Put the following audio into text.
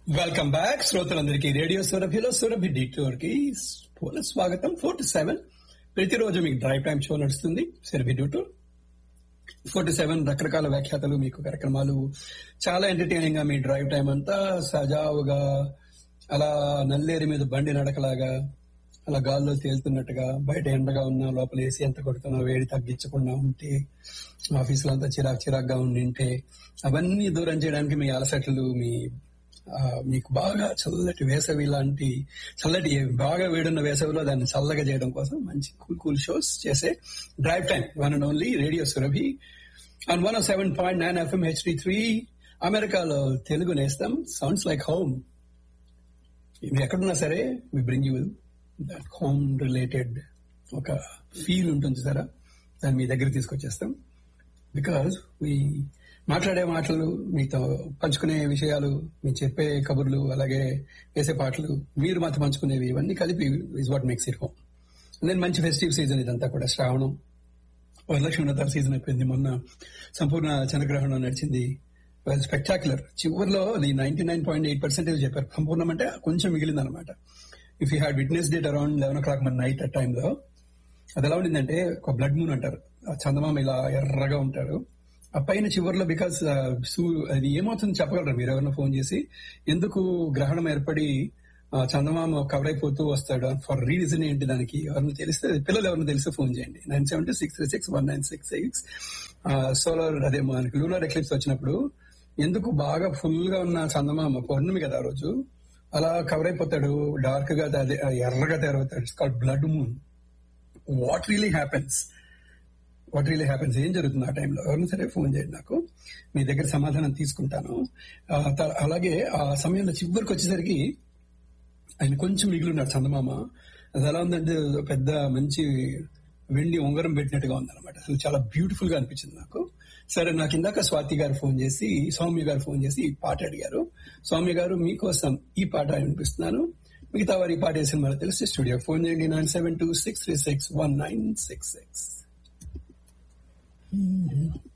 welcome back శ్రోతలందరికీ radio సురభిలో Surabhi detour కి పూల స్వాగతం ఫోర్ టు సెవెన్ ప్రతిరోజు మీకు డ్రైవ్ టైం షో నడుస్తుంది Surabhi detour four to seven రకరకాల వ్యాఖ్యాతలు మీకు కార్యక్రమాలు చాలా ఎంటర్టైనింగ్ గా మీ డ్రైవ్ టైం అంతా సజావుగా అలా నల్లేరు మీద బండి నడకలాగా అలా గాల్లో తేలుతున్నట్టుగా బయట ఎండగా ఉన్నా లోపల ఏసీ ఎంత కొడుతున్నా వేడి తగ్గించకుండా ఉంటే ఆఫీసులో అంతా చిరాకు చిరాకుగా ఉండి ఉంటే అవన్నీ దూరం చేయడానికి మీ అలసట్లు మీ ఆ, మీకు బాగా చల్లటి వేసవి లాంటి చల్లటి బాగా వేడున్న వేసవిలో దాన్ని చల్లగా చేయడం కోసం మంచి కూల్ కూల్ షోస్ చేసే drive time one and only radio Surabhi and one seven point nine FM HD three అమెరికాలో తెలుగు నేస్తాం సౌండ్స్ లైక్ హోమ్ మీరు ఎక్కడున్నా సరే we bring you that home related ఒక ఫీల్ ఉంటుంది సరే దాన్ని మీ దగ్గర తీసుకొచ్చేస్తాం బికాజ్ వి మాట్లాడే మాటలు మీతో పంచుకునే విషయాలు మీరు చెప్పే కబుర్లు అలాగే వేసే పాటలు మీరు మాతో పంచుకునేవి ఇవన్నీ కలిపి is what makes it home నేను మంచి ఫెస్టివ్ సీజన్ ఇదంతా కూడా శ్రావణం వరలక్ష్మి వ్రతాల సీజన్ అయిపోయింది మొన్న సంపూర్ణ చంద్రగ్రహణం నడిచింది స్పెక్టాక్యులర్ చివరిలో ninety nine point eight percentage చెప్పారు సంపూర్ణం అంటే కొంచెం మిగిలింది అనమాట if you had witnessed that around eleven o'clock మన నైట్ ఆ టైంలో అది ఎలా ఉండిందంటే ఒక బ్లడ్ మూన్ అంటారు ఆ చందమామ ఇలా ఎర్రగా ఉంటాడు ఆ పైన చివరిలో బికాస్ అది ఏమవుతుంది చెప్పగలరా మీరు ఎవరైనా ఫోన్ చేసి ఎందుకు గ్రహణం ఏర్పడి ఆ, చందమామ కవర్ అయిపోతూ వస్తాడు ఫర్ రీజన్ ఏంటి దానికి ఎవరైనా తెలిస్తే పిల్లలు ఎవరైనా తెలిస్తే ఫోన్ చేయండి nine seven two six three six one nine six six solar అదే మనకి లూనార్ ఎక్లిప్స్ వచ్చినప్పుడు ఎందుకు బాగా ఫుల్ గా ఉన్న చందమామ పౌర్ణమి కదా ఆ రోజు అలా కవర్ అయిపోతాడు డార్క్ గా అదే ఎర్రగా తయారవుతాడు it's called blood moon what really happens what really happens ఏం జరుగుతుంది ఆ టైంలో ఎవరైనా సరే ఫోన్ చేయండి నాకు మీ దగ్గర సమాధానం తీసుకుంటాను ఆ, త- అలాగే ఆ సమయంలో చివరికి వచ్చేసరికి ఆయన కొంచెం మిగిలి ఉన్నాడు చందమామ అది ఎలా ఉందంటే పెద్ద మంచి వెండి ఉంగరం పెట్టినట్టుగా ఉందన్నమాట అసలు చాలా బ్యూటిఫుల్ గా అనిపించింది నాకు సరే నాకు ఇందాక స్వాతి గారు ఫోన్ చేసి సౌమ్య గారు ఫోన్ చేసి ఈ పాట అడిగారు సౌమ్య గారు మీకోసం ఈ పాట వినిపిస్తున్నాను మిగతా వారి ఈ పాట వేసిన మనకు తెలిసి స్టూడియో ఫోన్ చేయండి nine seven two six three six one nine six six